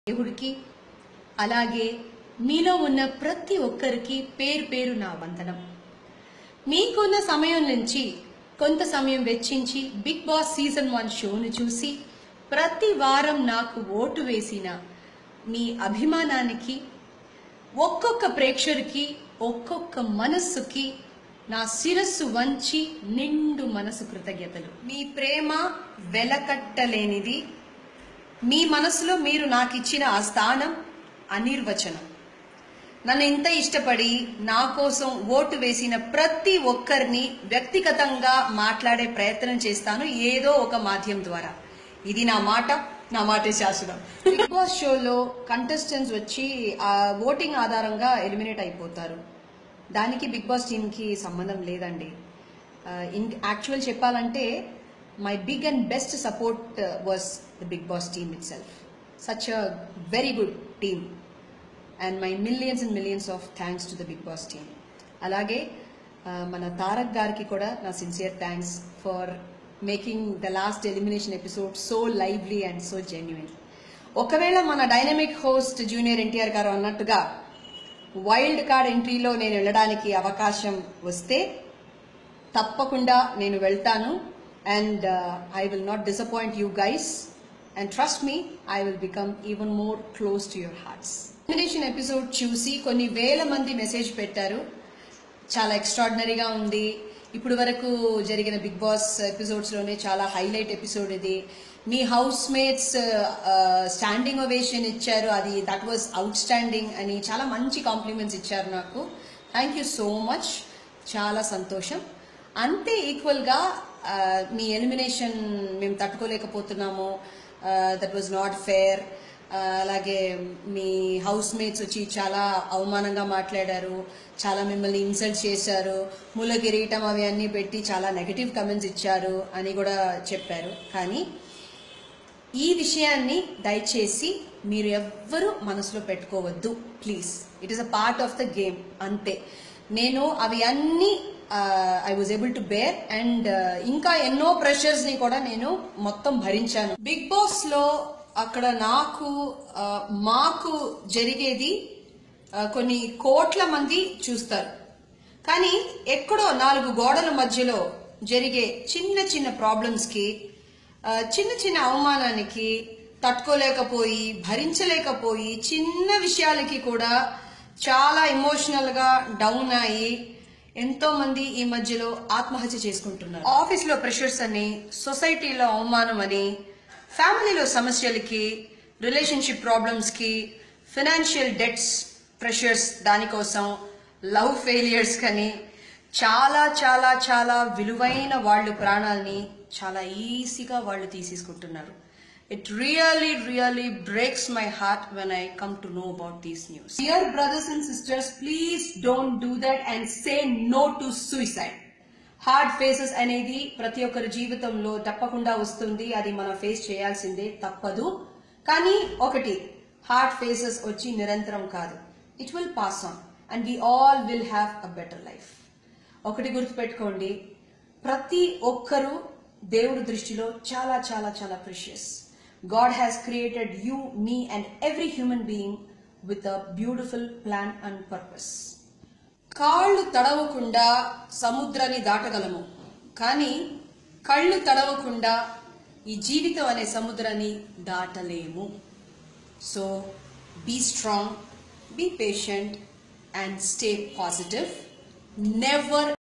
దేవుడికి అలాగే మీలో ఉన్న ప్రతి ఒక్కరికి పేరు పేరు నా వందనం మీకున్న సమయం నుంచి కొంత సమయం వెచ్చించి బిగ్ బాస్ సీజన్ వన్ షోను చూసి ప్రతి వారం నాకు ఓటు వేసిన మీ అభిమానానికి ఒక్కొక్క ప్రేక్షకుడికి ఒక్కొక్క మనస్సుకి నా శిరస్సు వంచి నిండు మనసు కృతజ్ఞతలు మీ ప్రేమ వెలకట్టలేనిది మీ మనసులో మీరు నాకు ఇచ్చిన ఆ స్థానం అనిర్వచనం నన్ను ఇంత ఇష్టపడి నా కోసం ఓటు వేసిన ప్రతి ఒక్కరిని వ్యక్తిగతంగా మాట్లాడే ప్రయత్నం చేస్తాను ఏదో ఒక మాధ్యమం ద్వారా ఇది నా మాట నా మాటే శాశ్వతం బిగ్ బాస్ షోలో కంటెస్టెంట్స్ వచ్చి ఆ ఓటింగ్ ఆధారంగా ఎలిమినేట్ అయిపోతారు దానికి బిగ్ బాస్ టీమ్కి సంబంధం లేదండి ఇన్ యాక్చువల్ చెప్పాలంటే my big and best support was the Bigg Boss team itself such a very good team and my millions and millions of thanks to the Bigg Boss team అలాగే ఆ, మన తారక్ గారికి కూడా నా sincere thanks for making the last elimination episode so lively and so genuine ఒకవేళ మన dynamic host junior NTR గారు అన్నట్టుగా వైల్డ్ కార్డ్ ఎంట్రీలో నేను వెళ్ళడానికి అవకాశం వస్తే తప్పకుండా నేను వెళ్తాను and I will not disappoint you guys and trust me I will become even more close to your hearts elimination episode చూసి కొన్ని వేల మంది మెసేజ్ పెట్టారు చాలా ఎక్స్ట్రాడినరీగా ఉంది ఇప్పుడు వరకు జరిగిన బిగ్ బాస్ ఎపిసోడ్స్ లోనే చాలా హైలైట్ ఎపిసోడ్ ఇది మీ హౌస్ మేట్స్ స్టాండింగ్ ఒవేషన్ ఇచ్చారు అది దట్ వాజ్ అవుట్ స్టాండింగ్ అని చాలా మంచి కాంప్లిమెంట్స్ ఇచ్చారు నాకు థ్యాంక్ యూ సో మచ్ చాలా సంతోషం అంతే ఈక్వల్గా మీ ఎలిమినేషన్ మేము తట్టుకోలేకపోతున్నాము దట్ వాజ్ నాట్ ఫేర్ అలాగే మీ హౌస్ మేట్స్ వచ్చి చాలా అవమానంగా మాట్లాడారు చాలా మిమ్మల్ని ఇన్సల్ట్ చేశారు ముల కిరీటం అవి అన్నీ పెట్టి చాలా నెగటివ్ కమెంట్స్ ఇచ్చారు అని కూడా చెప్పారు కానీ ఈ విషయాన్ని దయచేసి మీరు ఎవ్వరూ మనసులో పెట్టుకోవద్దు please it is a part of the game అంతే నేను అవి అన్ని I was able to bear and ఇంకా ఎన్నో ప్రెషర్స్ ని కూడా నేను మొత్తం భరించాను బిగ్ బాస్ లో అక్కడ నాకు ఆ, మాకు జరిగేది ఆ, కొన్ని కోట్ల మంది చూస్తారు కానీ ఎక్కడో నాలుగు గోడల మధ్యలో జరిగే చిన్న చిన్న ప్రాబ్లమ్స్ కి ఆ, చిన్న చిన్న అవమానానికి తట్టుకోలేకపోయి భరించలేకపోయి చిన్న విషయాలకి కూడా చాలా ఎమోషనల్ గా డౌన్ అయ్యి ఎంతో మంది ఈ మధ్యలో ఆత్మహత్య చేసుకుంటున్నారు ఆఫీస్ లో ప్రెషర్స్ అని సొసైటీలో అవమానం అని ఫ్యామిలీలో సమస్యలకి రిలేషన్షిప్ ప్రాబ్లమ్స్ కి ఫినాన్షియల్ డెట్స్ ప్రెషర్స్ దానికోసం లవ్ ఫెయిలియర్స్ కని చాలా చాలా చాలా విలువైన వాళ్ళు ప్రాణాలని చాలా ఈజీగా వాళ్ళు తీసేసుకుంటున్నారు it really really breaks my heart when I come to know about these news dear brothers and sisters please don't do that and say no to suicide hard phases అనేది ప్రతి ఒక్కరి జీవితంలో తప్పకుండా వస్తుంది అది మనం ఫేస్ చేయాల్సిందే తప్పదు కానీ ఒకటి హార్డ్ ఫేసెస్ వచ్చి నిరంతరం కాదు it will pass on and we all will have a better life ఒకటి గుర్తుపెట్టుకోండి ప్రతి ఒక్కరూ దేవుడి దృష్టిలో చాలా చాలా చాలా precious God has created you me and every human being with a beautiful plan and purpose కాళ్ళు తడవకుండా సముద్రాన్ని దాటగలము కానీ కళ్ళు తడవకుండా ఈ జీవితం అనే సముద్రాన్ని దాటలేము so be strong be patient and stay positive never